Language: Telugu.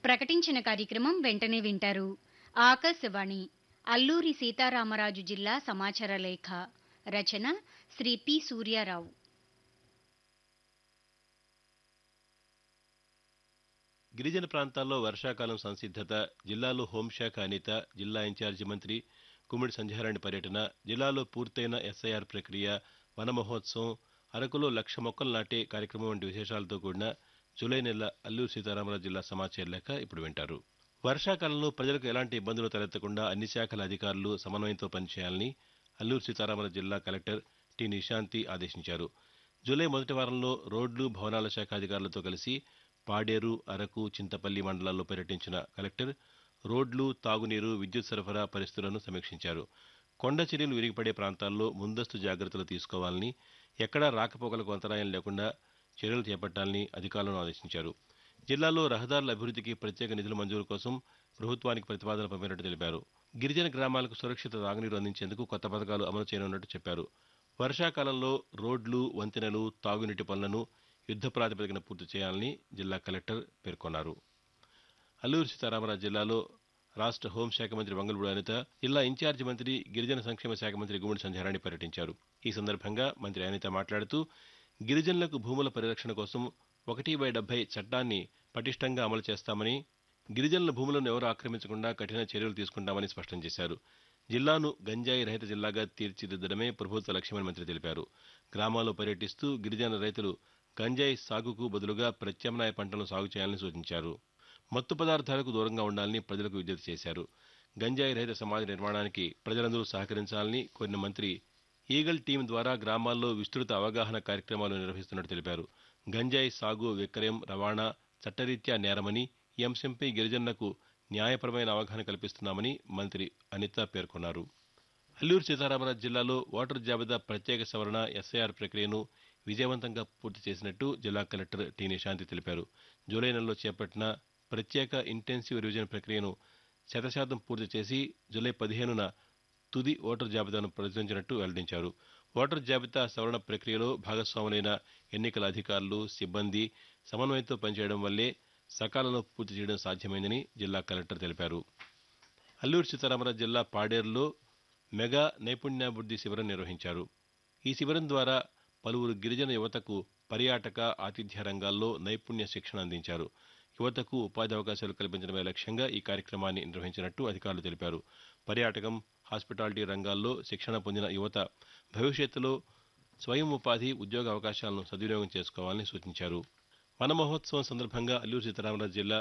ప్రకటించిన కార్యక్రమం వెంటనే వింటారు ఆకాశవాణి అల్లూరి సీతారామరాజు జిల్లా సమాచార లేఖ రచన శ్రీ పి సూర్యారావు గిరిజన ప్రాంతాల్లో వర్షాకాలం సంసిద్ధత జిల్లాలో హోంశాఖ అనిత జిల్లా ఇన్ఛార్జి మంత్రి కుమ్మిడి సంధ్యారాణి పర్యటన జిల్లాలో పూర్తయిన ఎస్ఐఆర్ ప్రక్రియ వన మహోత్సవం అరకులో లక్ష మొక్కలు నాటే కార్యక్రమం వంటి విశేషాలతో కూడిన జూలై నెల అల్లూరు సీతారామరాజు జిల్లా సమాచార లేఖ ఇప్పుడు వింటారు వర్షాకాలంలో ప్రజలకు ఎలాంటి ఇబ్బందులు తలెత్తకుండా అన్ని శాఖల అధికారులు సమన్వయంతో పనిచేయాలని అల్లూరు సీతారామరాజు జిల్లా కలెక్టర్ టి నిశాంతి ఆదేశించారు జూలై మొదటి వారంలో రోడ్లు భవనాల శాఖ అధికారులతో కలిసి పాడేరు అరకు చింతపల్లి మండలాల్లో పర్యటించిన కలెక్టర్ రోడ్లు తాగునీరు విద్యుత్ సరఫరా పరిస్థితులను సమీక్షించారు కొండ చర్యలు విరిగిపడే ప్రాంతాల్లో ముందస్తు జాగ్రత్తలు తీసుకోవాలని ఎక్కడా రాకపోకలకు అంతరాయం లేకుండా చర్యలు చేపట్టాలని అధికారులను ఆదేశించారు జిల్లాలో రహదారుల అభివృద్ధికి ప్రత్యేక నిధుల మంజూరు కోసం ప్రభుత్వానికి ప్రతిపాదన పంపినట్టు తెలిపారు గిరిజన గ్రామాలకు సురక్షిత తాగునీరు అందించేందుకు కొత్త పథకాలు అమలు చేయనున్నట్టు చెప్పారు వర్షాకాలంలో రోడ్లు వంతెనలు తాగునీటి పనులను యుద్ధ ప్రాతిపదికన పూర్తి చేయాలని జిల్లా కలెక్టర్ పేర్కొన్నారు అల్లూరు సీతారామరాజు జిల్లాలో రాష్ట్ర హోంశాఖ మంత్రి వంగలపూడి అనిత జిల్లా ఇన్ఛార్జి మంత్రి గిరిజన సంక్షేమ శాఖ మంత్రి గుమ్మడి సంధ్యారాణి పర్యటించారు ఈ సందర్భంగా మంత్రి అనిత మాట్లాడుతూ గిరిజనులకు భూముల పరిరక్షణ కోసం ఒకటి బై డెబ్బై చట్టాన్ని పటిష్టంగా అమలు చేస్తామని గిరిజనుల భూములను ఎవరు ఆక్రమించకుండా కఠిన చర్యలు తీసుకుంటామని స్పష్టం చేశారు జిల్లాను గంజాయి రహిత జిల్లాగా తీర్చిదిద్దడమే ప్రభుత్వ లక్ష్యమని మంత్రి తెలిపారు గ్రామాల్లో పర్యటిస్తూ గిరిజన రైతులు గంజాయి సాగుకు బదులుగా ప్రత్యామ్నాయ పంటలను సాగు చేయాలని సూచించారు మత్తు పదార్థాలకు దూరంగా ఉండాలని ప్రజలకు విజ్ఞప్తి చేశారు గంజాయి రహిత సమాజ నిర్మాణానికి ప్రజలందరూ సహకరించాలని కోరిన మంత్రి ఈగల్ టీం ద్వారా గ్రామాల్లో విస్తృత అవగాహన కార్యక్రమాలు నిర్వహిస్తున్నట్టు తెలిపారు గంజాయి సాగు విక్రయం రవాణా చట్టరీత్యా నేరమని ఈ అంశంపై గిరిజనులకు న్యాయపరమైన అవగాహన కల్పిస్తున్నామని మంత్రి అనిత పేర్కొన్నారు అల్లూరు సీతారామరాజు జిల్లాలో ఓటరు జాబితా ప్రత్యేక సవరణ ఎస్ఐఆర్ ప్రక్రియను విజయవంతంగా పూర్తి చేసినట్టు జిల్లా కలెక్టర్ టి నిశాంతి తెలిపారు జూలై నెలలో చేపట్టిన ప్రత్యేక ఇంటెన్సివ్ రివిజన్ ప్రక్రియను శతశాతం పూర్తి చేసి జూలై పదిహేనున తుది ఓటర్ జాబితాను ప్రచురించినట్టు వెల్లడించారు ఓటర్ జాబితా సవరణ ప్రక్రియలో భాగస్వాములైన ఎన్నికల అధికారులు సిబ్బంది సమన్వయంతో పనిచేయడం వల్లే సకాలంలో పూర్తి చేయడం సాధ్యమైందని జిల్లా కలెక్టర్ తెలిపారు అల్లూరు సీతారామరాజు జిల్లా పాడేరులో మెగా నైపుణ్యాభివృద్ధి శిబిరం నిర్వహించారు ఈ శిబిరం ద్వారా పలువురు గిరిజన యువతకు పర్యాటక ఆతిథ్య రంగాల్లో నైపుణ్య శిక్షణ అందించారు యువతకు ఉపాధి అవకాశాలు కల్పించడమే లక్ష్యంగా ఈ కార్యక్రమాన్ని నిర్వహించినట్టు అధికారులు తెలిపారు పర్యాటకం హాస్పిటాలిటీ రంగాల్లో శిక్షణ పొందిన యువత భవిష్యత్తులో స్వయం ఉపాధి ఉద్యోగ అవకాశాలను సద్వినియోగం చేసుకోవాలని సూచించారు వన మహోత్సవం సందర్భంగా అల్లూరు సీతారామరాజు జిల్లా